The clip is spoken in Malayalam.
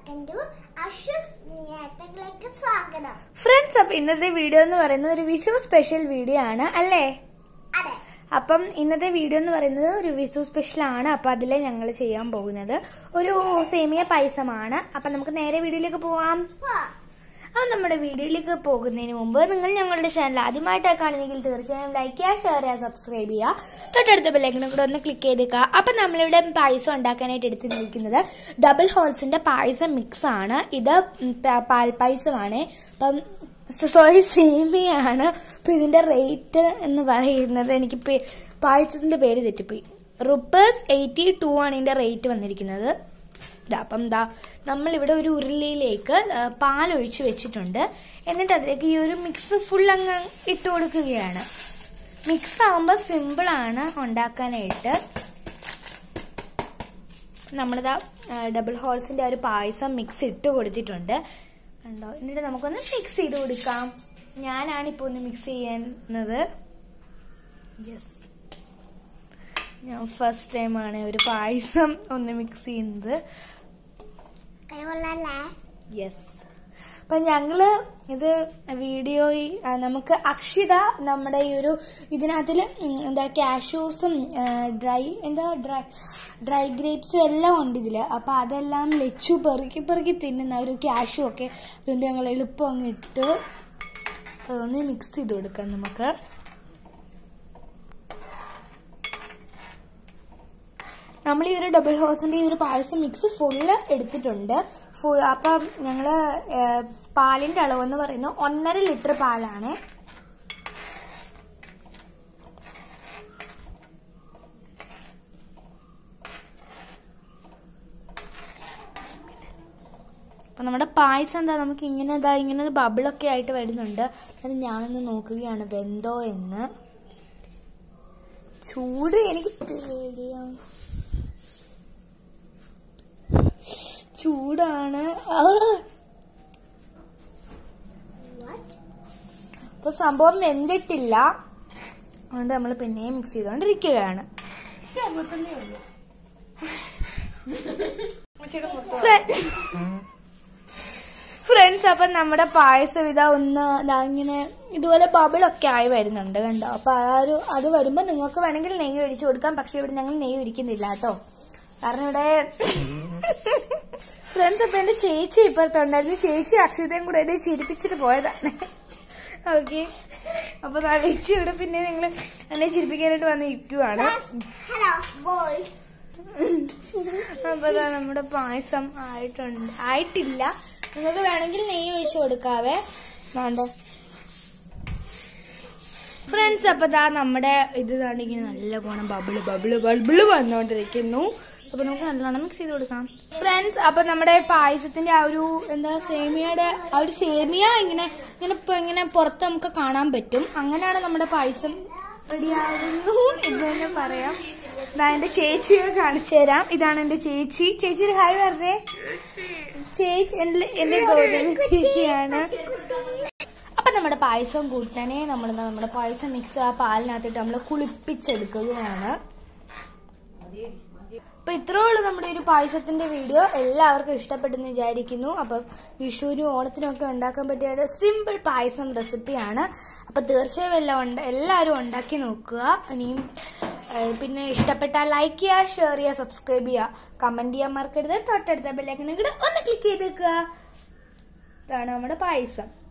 വെൽക്കം ടു അഷസ് നേട്ടങ്ങളിലേക്ക് സ്വാഗതം ഫ്രണ്ട്സ് അപ്പൊ ഇന്നത്തെ വീഡിയോ എന്ന് പറയുന്നത് ഒരു വിഷു സ്പെഷ്യൽ വീഡിയോ ആണ് അല്ലേ അതെ അപ്പം ഇന്നത്തെ വീഡിയോ എന്ന് പറയുന്നത് ഒരു വിഷു സ്പെഷ്യൽ ആണ് അപ്പൊ അതിലെ ഞങ്ങൾ ചെയ്യാൻ പോകുന്നത് ഒരു സേമിയ പായസമാണ് അപ്പൊ നമുക്ക് നേരെ വീഡിയോയിലേക്ക് പോവാം പോ. അപ്പൊ നമ്മുടെ വീഡിയോയിലേക്ക് പോകുന്നതിന് മുമ്പ് നിങ്ങൾ ഞങ്ങളുടെ ചാനൽ ആദ്യമായിട്ടാണ് കാണുന്നെങ്കിൽ തീർച്ചയായും ലൈക്ക് ചെയ്യുക ഷെയർ ചെയ്യുക സബ്സ്ക്രൈബ് ചെയ്യുക തൊട്ടടുത്ത ബെല്ലൈക്കനും കൂടെ ഒന്ന് ക്ലിക്ക് ചെയ്തേക്കുക അപ്പൊ നമ്മളിവിടെ പായസം ഉണ്ടാക്കാനായിട്ട് എടുത്തിരിക്കുന്നത് ഡബിൾ ഹോൾസിന്റെ പായസം മിക്സ് ആണ് ഇത് ഉം പ- പാൽപ്പായസമാണ് അപ്പം സോറി സേമിയാണ് അപ്പൊ ഇതിന്റെ റേറ്റ് എന്ന് പറയുന്നത് എനിക്ക് പേ- പായസത്തിന്റെ പേര് തെറ്റിപ്പോയി റുപ്പേഴ്സ് എയ്റ്റി ടു ആണ് ഇതിന്റെ റേറ്റ് വന്നിരിക്കുന്നത് ദാ അപ്പം ദാ നമ്മളിവിടെ ഒരു ഉരുളിയിലേക്ക് ആ, പാലൊഴിച്ച് വെച്ചിട്ടുണ്ട് എന്നിട്ട് അതിലേക്ക് ഈ ഒരു മിക്സ് ഫുൾ അങ്ങ് ഇട്ട് കൊടുക്കുകയാണ് മിക്സ് ആവുമ്പോൾ സിമ്പിളാണ് ഉണ്ടാക്കാനായിട്ട് നമ്മളിതാ ഡബിൾ ഹോൾസിന്റെ ആ ഒരു പായസം മിക്സ് ഇട്ട് കൊടുത്തിട്ടുണ്ട് കണ്ടോ എന്നിട്ട് നമുക്കൊന്ന് മിക്സ് ചെയ്ത് കൊടുക്കാം ഞാനാണ് ഇപ്പോൾ ഒന്ന് മിക്സ് ചെയ്യുന്നത് യെസ് ഞാൻ ഫസ്റ്റ് ടൈമാണ് ഒരു പായസം ഒന്ന് മിക്സ് ചെയ്യുന്നത് കൈ കൊള്ളാല്ലേ യെസ് അപ്പൊ ഞങ്ങള് ഇത് വീഡിയോ നമുക്ക് അക്ഷിത നമ്മുടെ ഈ ഒരു ഇതിനകത്തില് ഉം എന്താ കാഷ്യൂസും ഡ്രൈ എന്താ ഡ്രൈ ഡ്രൈ ഗ്രേപ്സും എല്ലാം ഉണ്ട് ഇതില് അപ്പൊ അതെല്ലാം ലച്ചു പെറുക്കി പെറുക്കി തിന്നുന്ന ഒരു കാഷ്യൂ ഒക്കെ അതുകൊണ്ട് ഞങ്ങൾ എളുപ്പം അങ്ങ് ഇട്ട് അതൊന്ന് മിക്സ് ചെയ്ത് കൊടുക്കാം നമുക്ക് നമ്മൾ ഈ ഒരു ഡബിൾ ഹോസിന്റെ ഈ ഒരു പായസം മിക്സ് ഫുള്ള് എടുത്തിട്ടുണ്ട് ഫുൾ അപ്പം ഞങ്ങള് ഏഹ്, പാലിന്റെ അളവെന്ന് പറയുന്നത് ഒന്നര ലിറ്റർ പാലാണ് അപ്പൊ നമ്മുടെ പായസം എന്താ നമുക്ക് ഇങ്ങനെ ഇതാ ഇങ്ങനെ ഒരു ബബിളൊക്കെ ആയിട്ട് വരുന്നുണ്ട് അത് ഞാനൊന്ന് നോക്കുകയാണ് വെന്തോ എന്ന് ചൂട് എനിക്ക് പേടിയാണ് ചൂടാണ് ആ. What? അപ്പൊ സംഭവം വെന്തിട്ടില്ല അതുകൊണ്ട് നമ്മൾ പിന്നെയും മിക്സ് ചെയ്തുകൊണ്ടിരിക്കുകയാണ് ഫ്രണ്ട്സ് അപ്പൊ നമ്മുടെ പായസം ഇതാ ഒന്ന് ഇതാ ഇങ്ങനെ ഇതുപോലെ ബബിളൊക്കെ ആയി വരുന്നുണ്ട് കണ്ടോ അപ്പൊ ആ ഒരു അത് വരുമ്പോ നിങ്ങൾക്ക് വേണമെങ്കിൽ നെയ്യ് ഒഴിച്ചു കൊടുക്കാം പക്ഷെ ഇവിടെ ഞങ്ങൾ നെയ്യ് ഒഴിക്കുന്നില്ല കേട്ടോ കാരണം ഇവിടെ ഫ്രണ്ട്സ് അപ്പൊ എന്റെ ചേച്ചി ഇപ്പുറത്തുണ്ടായിരുന്നു ചേച്ചി അക്ഷതയും കൂടെ എന്നെ ചിരിപ്പിച്ചിട്ട് പോയതാണ് ഓക്കെ അപ്പൊ ദാ വെച്ച് ഇവിടെ പിന്നെ നിങ്ങൾ എന്നെ ചിരിപ്പിക്കാനായിട്ട് വന്ന് ഇരിക്കുവാണ് ഹലോ ബോയ് അപ്പൊ ദാ നമ്മുടെ പായസം ആയിട്ടുണ്ട് ആയിട്ടില്ല നിങ്ങൾക്ക് വേണമെങ്കിൽ നെയ്യ് ഒഴിച്ചു കൊടുക്കാവേ വേണ്ട ഫ്രണ്ട്സ് അപ്പൊ ദാ നമ്മുടെ ഇത് ദാണ്ട് ഇങ്ങനെ നല്ല പോണം ബബിള് ബബിള് ബബിള് വന്നുകൊണ്ടിരിക്കുന്നു അപ്പൊ നമുക്ക് നല്ലോണം മിക്സ് ചെയ്ത് കൊടുക്കാം ഫ്രണ്ട്സ് അപ്പൊ നമ്മുടെ പായസത്തിന്റെ ആ ഒരു എന്താ സേമിയയുടെ ആ ഒരു സേമിയ ഇങ്ങനെ ഇങ്ങനെ ഇപ്പൊ ഇങ്ങനെ പുറത്ത് നമുക്ക് കാണാൻ പറ്റും അങ്ങനെയാണ് നമ്മുടെ പായസം റെഡിയാകുന്നു എന്ന് തന്നെ പറയാം ഞാൻ എന്റെ ചേച്ചിയെ കാണിച്ചു തരാം ഇതാണ് എന്റെ ചേച്ചി ചേച്ചി ഒരു ഹായ് പറഞ്ഞേ ചേച്ചി എന്റെ എന്റെ ഗോതമ്പ് ചേച്ചിയാണ് അപ്പൊ നമ്മുടെ പായസം കൂട്ടനെ നമ്മൾ നമ്മുടെ പായസം മിക്സ് ആ പാലിനകത്തിട്ട് നമ്മൾ കുളിപ്പിച്ചെടുക്കുകയാണ് അപ്പൊ ഇത്രേ ഉള്ളൂ നമ്മുടെ ഒരു പായസത്തിന്റെ വീഡിയോ എല്ലാവർക്കും ഇഷ്ടപ്പെട്ടെന്ന് വിചാരിക്കുന്നു അപ്പൊ വിഷുവിനും ഓണത്തിനും ഒക്കെ ഉണ്ടാക്കാൻ പറ്റിയ ഒരു സിമ്പിൾ പായസം റെസിപ്പിയാണ് അപ്പൊ തീർച്ചയായും എല്ലാം ഉണ്ട് എല്ലാവരും ഉണ്ടാക്കി നോക്കുക ഇനിയും ഏഹ്, പിന്നെ ഇഷ്ടപ്പെട്ടാൽ ലൈക്ക് ചെയ്യുക ഷെയർ ചെയ്യുക സബ്സ്ക്രൈബ് ചെയ്യുക കമന്റ് ചെയ്യാൻ മറക്കരുത് തൊട്ടടുത്ത ബെല്ലൈക്കനും കൂടെ ഒന്ന് ക്ലിക്ക് ചെയ്തേക്കുക ഇതാണ് നമ്മുടെ പായസം